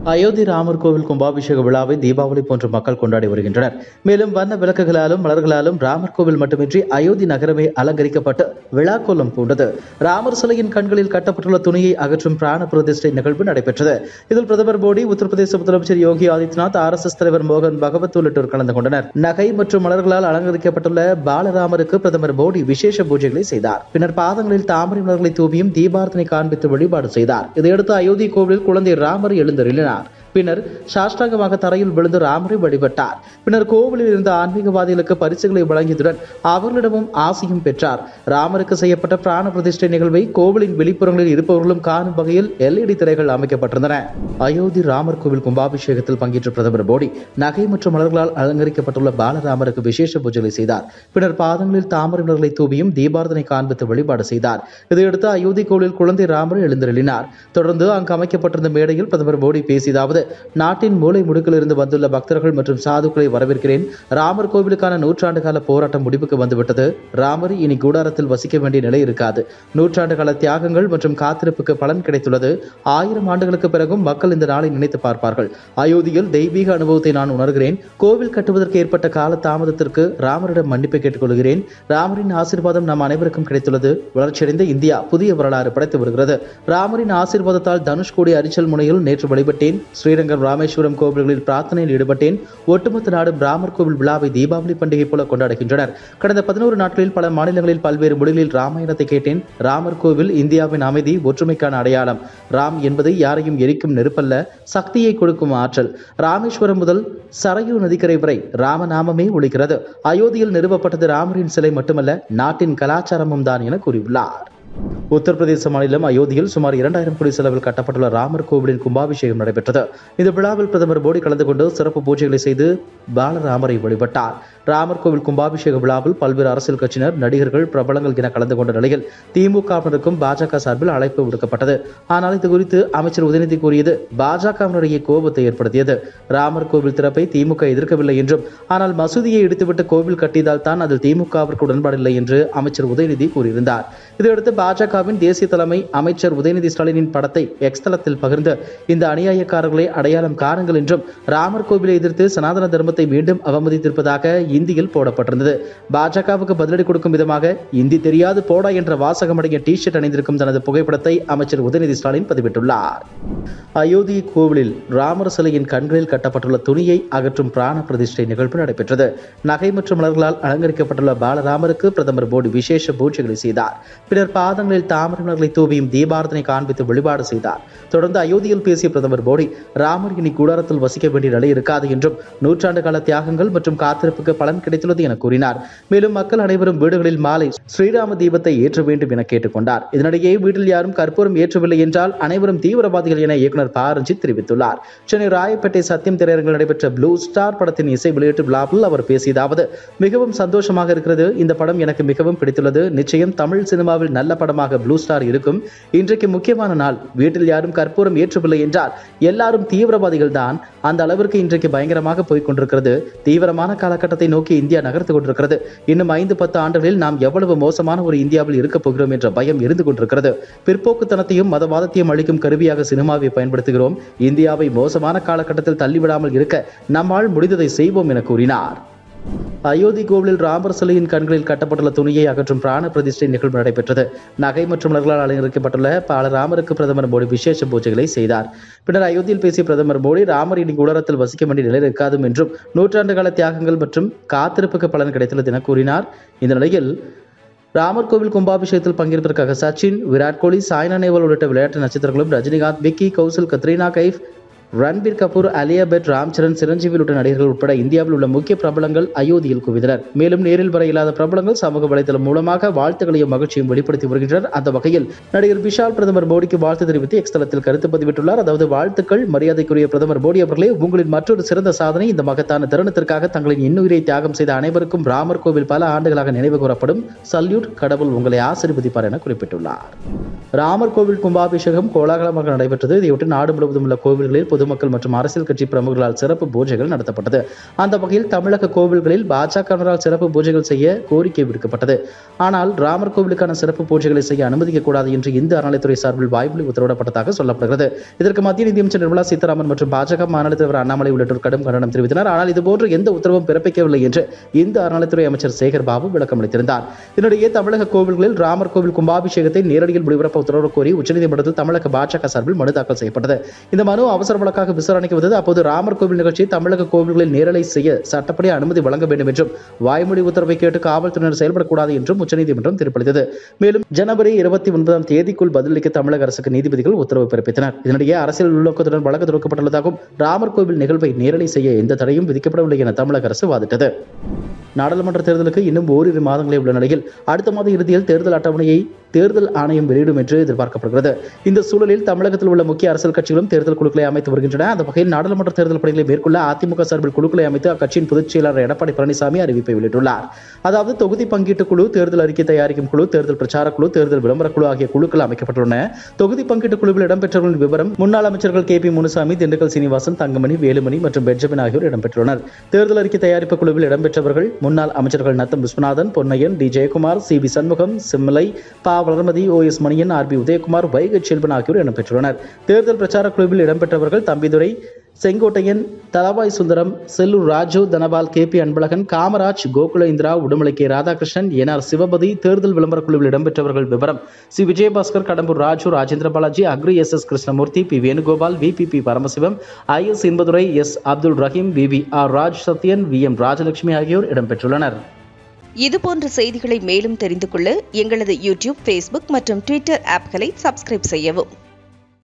அயோத்தி ராமர் கோவில் கும்பாபிஷேக விழாவை தீபாவளி போன்ற மக்கள் கொண்டாடி வருகின்றனர் மேலும் வண்ண விளக்குகளாலும் மலர்களாலும் ராமர் கோவில் மட்டுமின்றி அயோத்தி நகரமே அலங்கரிக்கப்பட்டு விழா கோலம் பூண்டது ராமர் சிலையின் கண்களில் கட்டப்பட்டுள்ள துணியை அகற்றும் பிராண பிரதிஷ்டை நிகழ்வு நடைபெற்றது இதில் பிரதமர் மோடி உத்தரப்பிரதேச முதலமைச்சர் Yogi Adityanath R S S தலைவர் மோகன் பகவத் உள்ளிட்டோர் கலந்து கொண்டனர் நகை மற்றும் மலர்களால் அலங்கரிக்கப்பட்டுள்ள பாலராமருக்கு பிரதமர் மோடி விசேஷ பூஜைகளை செய்தார் பின்னர் பாதங்களில் தாமரை மலர்களை தூவியும் தீபார்த்தனை காண்பித்து வழிபாடு செய்தார் இதையடுத்து அயோத்தி கோவிலில் குழந்தை ராமர் எழுந்தருளினார் பின்னர் சாஷ்டாங்கமாக தரையில் விழுந்து ராமரை வழிபட்டார் பின்னர் கோவிலில் இருந்த ஆன்மீகவாதிகளுக்கு பரிசுகளை வழங்கியதுடன் அவர்களிடமும் ஆசையும் பெற்றார் ராமருக்கு செய்யப்பட்ட பிராண பிரதிஷ்டை நிகழ்வை கோவிலின் வெளிப்புறங்களில் இருப்பவர்களும் காணும் வகையில் எல்இடி திரைகள் அமைக்கப்பட்டிருந்தன அயோத்தி ராமர் கோவில் கும்பாபிஷேகத்தில் பங்கேற்ற பிரதமர் மோடி நகை மற்றும் மலர்களால் அலங்கரிக்கப்பட்டுள்ள பாலராமருக்கு விசேஷ பூஜைகளை செய்தார் பின்னர் பாதங்களில் தாமரை மலர்களை தூவியும் தீபார்த்தனை காண்பித்து வழிபாடு செய்தார் இதையடுத்து அயோத்தி கோவிலில் குழந்தை ராமர் எழுந்தருளினார் தொடர்ந்து அங்கு அமைக்கப்பட்டிருந்த மேடையில் பிரதமர் மோடி பேசியதாவது நாட்டின் மூலை முடுக்கிலிருந்து வந்துள்ள பக்தர்கள் மற்றும் சாதுக்களை வரவேற்கிறேன் ராமர் கோவிலுக்கான நூற்றாண்டு கால போராட்டம் முடிவுக்கு வந்துவிட்டது ராமர் இனி கூடாரத்தில் வசிக்க வேண்டிய நிலை இருக்காது நூற்றாண்டு கால தியாகங்கள் மற்றும் காத்திருப்புக்கு பலன் கிடைத்துள்ளது ஆயிரம் ஆண்டுகளுக்கு பிறகும் மக்கள் இந்த நாளை நினைத்து பார்ப்பார்கள் அயோத்தியில் தெய்வீக அனுபவத்தை நான் உணர்கிறேன் கோவில் கட்டுவதற்கு ஏற்பட்ட கால தாமதத்திற்கு ராமரிடம் மன்னிப்பு கேட்டுக்கொள்கிறேன் ராமரின் ஆசீர்வாதம் நம் அனைவருக்கும் கிடைத்துள்ளது வளர்ச்சியடைந்த இந்தியா புதிய வரலாறு படைத்து வருகிறது ராமரின் ஆசீர்வாதத்தால் தனுஷ்கோடி அரிச்சல் முனையில் நேற்று வழிபட்டேன் ஸ்ரீரங்கம் ராமேஸ்வரம் கோவில்களில் பிரார்த்தனையில் ஈடுபட்டேன் ஒட்டுமொத்த நாடும் ராமர் கோவில் விழாவை தீபாவளி பண்டிகை போல கொண்டாடுகின்றனர் கடந்த பதினோரு நாட்களில் பல மாநிலங்களில் பல்வேறு மொழிகளில் ராமாயணத்தை கேட்டேன் ராமர் கோவில் இந்தியாவின் அமைதி ஒற்றுமைக்கான அடையாளம் ராம் என்பது யாரையும் எரிக்கும் நெருப்பல்ல சக்தியை கொடுக்கும் ஆற்றல் ராமேஸ்வரம் முதல் சரையூ நதிக்கரை வரை ராமநாமமே ஒழிக்கிறது அயோத்தியில் நிறுவப்பட்டது ராமரின் சிலை மட்டுமல்ல நாட்டின் கலாச்சாரமும் தான் என கூறியுள்ளார் உத்தரப்பிரதேச மாநிலம் அயோத்தியில் சுமார் இரண்டாயிரம் கோடி செலவில் கட்டப்பட்டுள்ள ராமர் கோவிலின் கும்பாபிஷேகம் நடைபெற்றது இந்த விழாவில் பிரதமர் மோடி கலந்து கொண்டு சிறப்பு பூஜைகளை செய்து பாலராமரை வழிபட்டார் ராமர் கோவில் கும்பாபிஷேக விழாவில் பல்வேறு அரசியல் கட்சியினர் நடிகர்கள் பிரபலங்கள் என கலந்து கொண்ட நிலையில் திமுகவினருக்கும் பாஜக சார்பில் அழைப்பு விடுக்கப்பட்டது ஆனால் இது குறித்து அமைச்சர் உதயநிதி கூறியது பாஜகவினரிடையே கோபத்தை ஏற்படுத்தியது ராமர் கோவில் திறப்பை திமுக எதிர்க்கவில்லை என்றும் ஆனால் மசூதியை இடித்துவிட்டு கோவில் கட்டியதால் தான் அதில் திமுகவிற்கு உடன்பாடில்லை என்று அமைச்சர் உதயநிதி கூறியிருந்தார் இதையடுத்து பாஜகவின் தேசிய தலைமை அமைச்சர் உதயநிதி ஸ்டாலினின் படத்தை எக்ஸ் தளத்தில் பகிர்ந்து இந்த அநியாயக்காரர்களை அடையாளம் காணுங்கள் என்றும் ராமர் கோவிலை எதிர்த்து சனாதன தர்மத்தை மீண்டும் அவமதித்திருப்பதாக இந்தியில் போடப்பட்டிருந்தது பாஜகவுக்கு பதிலடி கொடுக்கும் விதமாக இந்தி தெரியாது போடா என்ற வாசகமடைய டி ஷர்ட் அணிந்திருக்கும் தனது புகைப்படத்தை அமைச்சர் உதயநிதி ஸ்டாலின் பதிவிட்டுள்ளார் அயோத்தி கோவிலில் ராமர் சிலையின் கண்களில் கட்டப்பட்டுள்ள துணியை அகற்றும் பிராண பிரதிஷ்டை நிகழ்வு நடைபெற்றது நகை மற்றும் மலர்களால் அலங்கரிக்கப்பட்டுள்ள பாலராமருக்கு பிரதமர் மோடி விசேஷ பூஜைகளை செய்தார் பின்னர் பாதங்களில் தாமரை மலர்களை தூவியும் தீபாரதனை காண்பித்து வழிபாடு செய்தார் தொடர்ந்து அயோத்தியில் பேசிய பிரதமர் மோடி ராமர் இனி கூடாரத்தில் வசிக்க வேண்டிய நிலை இருக்காது என்றும் நூற்றாண்டு கால தியாகங்கள் மற்றும் காத்திருப்புக்கு பலன் கிடைத்துள்ளது என கூறினார் மேலும் மக்கள் அனைவரும் வீடுகளில் மாலை ஸ்ரீராம தீபத்தை ஏற்ற வேண்டும் என கேட்டுக்கொண்டார் இதனிடையே வீட்டில் யாரும் கற்பூரம் ஏற்றவில்லை என்றால் அனைவரும் தீவிரவாதிகள் என இயக்குனர் ப ரஞ்சித் தெரிவித்துள்ளார் சென்னை ராயப்பேட்டை சத்தியம் திரையரங்கில் நடைபெற்ற ப்ளூ ஸ்டார் படத்தின் இசை வெளியீட்டு விழாவில் அவர் பேசியதாவது மிகவும் சந்தோஷமாக இருக்கிறது இந்த படம் எனக்கு மிகவும் பிடித்துள்ளது நிச்சயம் தமிழ் சினிமாவில் நல்ல படமாக ப்ளூ ஸ்டார் இருக்கும் இன்றைக்கு முக்கியமான நாள் வீட்டில் யாரும் கற்பூரம் ஏற்றவில்லை என்றால் எல்லாரும் தீவிரவாதிகள் தான் அந்த அளவிற்கு இன்றைக்கு பயங்கரமாக போய்க் கொண்டிருக்கிறது தீவிரமான காலகட்டத்தை நோக்கி இந்தியா நகர்த்து கொண்டிருக்கிறது இன்னும் ஐந்து பத்து ஆண்டுகளில் நாம் எவ்வளவு மோசமான ஒரு இந்தியாவில் இருக்கப் போகிறோம் என்ற பயம் இருந்து கொண்டிருக்கிறது பிற்போக்குத்தனத்தையும் மதவாதத்தையும் அளிக்கும் கருவியாக சினிமாவை பயன்படுத்துகிறோம் இந்தியாவை மோசமான காலகட்டத்தில் தள்ளிவிடாமல் இருக்க நம்மால் முடிந்ததை செய்வோம் என கூறினார் அயோத்தி கோவிலில் ராமர் சிலையின் கண்களில் கட்டப்பட்டுள்ள துணியை அகற்றும் பிராண பிரதிஷ்டை நிகழ்வு நடைபெற்றது நகை மற்றும் மலர்களால் அலங்கரிக்கப்பட்டுள்ள பால ராமருக்கு பிரதமர் மோடி விசேஷ பூஜைகளை செய்தார் பின்னர் அயோத்தியில் பேசிய பிரதமர் மோடி ராமர் இனி குடரத்தில் வசிக்க வேண்டிய நிலை இருக்காது என்றும் நூற்றாண்டு கால தியாகங்கள் மற்றும் காத்திருப்புக்கு பலன் கிடைத்துள்ளது என கூறினார் இந்த நிலையில் ராமர் கோவில் கும்பாபிஷேகத்தில் பங்கேற்பதற்காக சச்சின் விராட் கோலி சாய்னா நேவால் உள்ளிட்ட விளையாட்டு நட்சத்திரங்களும் ரஜினிகாந்த் விக்கி கௌசல் கத்ரீனா கைஃப் ரன்பீர் கபூர் அலியா பட் ராம்சரண் சிரஞ்சீவி உள்ளிட்ட நடிகர்கள் உட்பட இந்தியாவில் உள்ள முக்கிய பிரபலங்கள் அயோத்தியில் குவிந்தனர் மேலும் நேரில் வர இல்லாத பிரபலங்கள் சமூக வலைதளம் மூலமாக வாழ்த்துக்களையும் மகிழ்ச்சியும் வெளிப்படுத்தி வருகின்றனர் அந்த வகையில் நடிகர் விஷால் பிரதமர் மோடிக்கு வாழ்த்து தெரிவித்து எக்ஸ் தளத்தில் கருத்து பதிவிட்டுள்ளார் அதாவது வாழ்த்துக்கள் மரியாதைக்குரிய பிரதமர் மோடி அவர்களே உங்களின் மற்றொரு சிறந்த சாதனை இந்த மகத்தான தருணத்திற்காக தங்களின் இன்னுயிரை தியாகம் செய்த அனைவருக்கும் ராமர் கோவில் பல ஆண்டுகளாக நினைவு கூறப்படும் சல்யூட் கடவுள் உங்களை ஆசீர்வதிப்பார் என குறிப்பிட்டுள்ளார் ராமர் கோவில் கும்பாபிஷேகம் கோலாகலமாக நடைபெற்றது இதையொட்டி நாடு முழுவதும் உள்ள கோவில்களில் பொது பொதுமக்கள் மற்றும் அரசியல் கட்சி பிரமுகர்களால் சிறப்பு பூஜைகள் நடத்தப்பட்டது அந்த வகையில் தமிழக கோவில்களில் பாஜகவினரால் சிறப்பு பூஜைகள் செய்ய கோரிக்கை விடுக்கப்பட்டது ஆனால் ராமர் கோவிலுக்கான சிறப்பு பூஜைகளை செய்ய அனுமதிக்கக்கூடாது என்று இந்து அறநிலைத்துறை சார்பில் வாய்மொழி உத்தரவிடப்பட்டதாக சொல்லப்படுகிறது இதற்கு மத்திய நிதியமைச்சர் நிர்மலா சீதாராமன் மற்றும் பாஜக மாநில தலைவர் அண்ணாமலை உள்ளிட்டோர் கடும் கண்டனம் தெரிவித்தனர் ஆனால் இதுபோன்று எந்த உத்தரவும் பிறப்பிக்கவில்லை என்று இந்து அறநிலைத்துறை அமைச்சர் சேகர் பாபு விளக்கம் அளித்திருந்தார் இதனிடையே தமிழக கோவில்களில் ராமர் கோவில் கும்பாபிஷேகத்தை நேரடியில் ஒளிபரப்ப உத்தரவு கோரி உச்சநீதிமன்றத்தில் தமிழக பாஜக சார்பில் மனு தாக்கல் செய்யப்பட்டது இந்த மனு அவசர வழக்காக விசாரணைக்கு வந்தது அப்போது ராமர் கோவில் நிகழ்ச்சி தமிழக கோவில்களில் நேரலை செய்ய சட்டப்படி அனுமதி வழங்க வேண்டும் என்றும் வாய்மொழி உத்தரவை கேட்டு காவல்துறையினர் செயல்படக்கூடாது என்றும் உச்சநீதிமன்றம் தீர்ப்பளித்தது மேலும் ஜனவரி இருபத்தி ஒன்பதாம் தேதிக்குள் பதிலளிக்க தமிழக அரசுக்கு நீதிபதிகள் உத்தரவு பிறப்பித்தனர் இதனிடையே அரசியல் உள்நோக்கத்துடன் வழக்கு தொடுக்கப்பட்டுள்ளதாகவும் ராமர் கோவில் நிகழ்வை நேரலை செய்ய எந்த தடையும் விதிக்கப்படவில்லை என தமிழக அரசு வாதிட்டது நாடாளுமன்ற தேர்தலுக்கு இன்னும் ஓரிரு மாதங்களே உள்ள நிலையில் அடுத்த மாத இறுதியில் தேர்தல் அட்டவணையை தேர்தல் ஆணையம் வெளியிடும் என்று எதிர்பார்க்கப்படுகிறது இந்த சூழலில் தமிழகத்தில் உள்ள முக்கிய அரசியல் கட்சிகளும் தேர்தல் குழுக்களை அமைத்து வருகின்றன அந்த வகையில் நாடாளுமன்ற தேர்தல் பணிகளை மேற்கொள்ள அதிமுக சார்பில் குழுக்களை அமைத்து அக்கட்சியின் பொதுச் செயலாளர் எடப்பாடி பழனிசாமி அறிவிப்பை வெளியிட்டுள்ளார் அதாவது தொகுதி பங்கீட்டு குழு தேர்தல் அறிக்கை தயாரிக்கும் குழு தேர்தல் பிரச்சார குழு தேர்தல் விளம்பர குழு ஆகிய குழுக்கள் அமைக்கப்பட்டுள்ளன தொகுதி பங்கீட்டு குழுவில் இடம்பெற்றவர்களின் விவரம் முன்னாள் அமைச்சர்கள் கே பி முனுசாமி திண்டுக்கல் சீனிவாசன் தங்கமணி வேலுமணி மற்றும் பெஞ்சமின் ஆகியோர் இடம்பெற்றுள்ளனர் தேர்தல் அறிக்கை தயாரிப்பு குழுவில் இடம்பெற்றவர்கள் முன்னாள் அமைச்சர்கள் Natham Viswanathan Ponnaiyan D Jayakumar C V Shanmugam சிம்லை Pa Valarmathi O S Maniyan R B Udhayakumar Vaigai Selvan ஆகியோர் இடம்பெற்றுள்ளனர் தேர்தல் பிரச்சார குழுவில் இடம்பெற்றவர்கள் Thambidurai Sengottaiyan Thalavai Sundaram Sellur Raju Dhanapal K P Anbazhagan Kamaraj Gokula Indira Udumalai K Radhakrishnan N R Sivapathi தேர்தல் விளம்பர குழுவில் இடம்பெற்றவர்கள் விவரம் C Vijayabaskar Kadambur Raju Rajendra Balaji Agri S S Krishnamoorthy P Venugopal V P P Paramasivam I S Inbadurai S Abdul Rahim V V R Raj Sathyan V M Rajalakshmi ஆகியோர் இடம்பெற்றுள்ளனர் இதுபோன்ற செய்திகளை மேலும் தெரிந்து கொள்ள எங்களது யூடியூப் ஃபேஸ்புக் மற்றும் ட்விட்டர் ஆப்களை சப்ஸ்கிரைப் செய்யவும்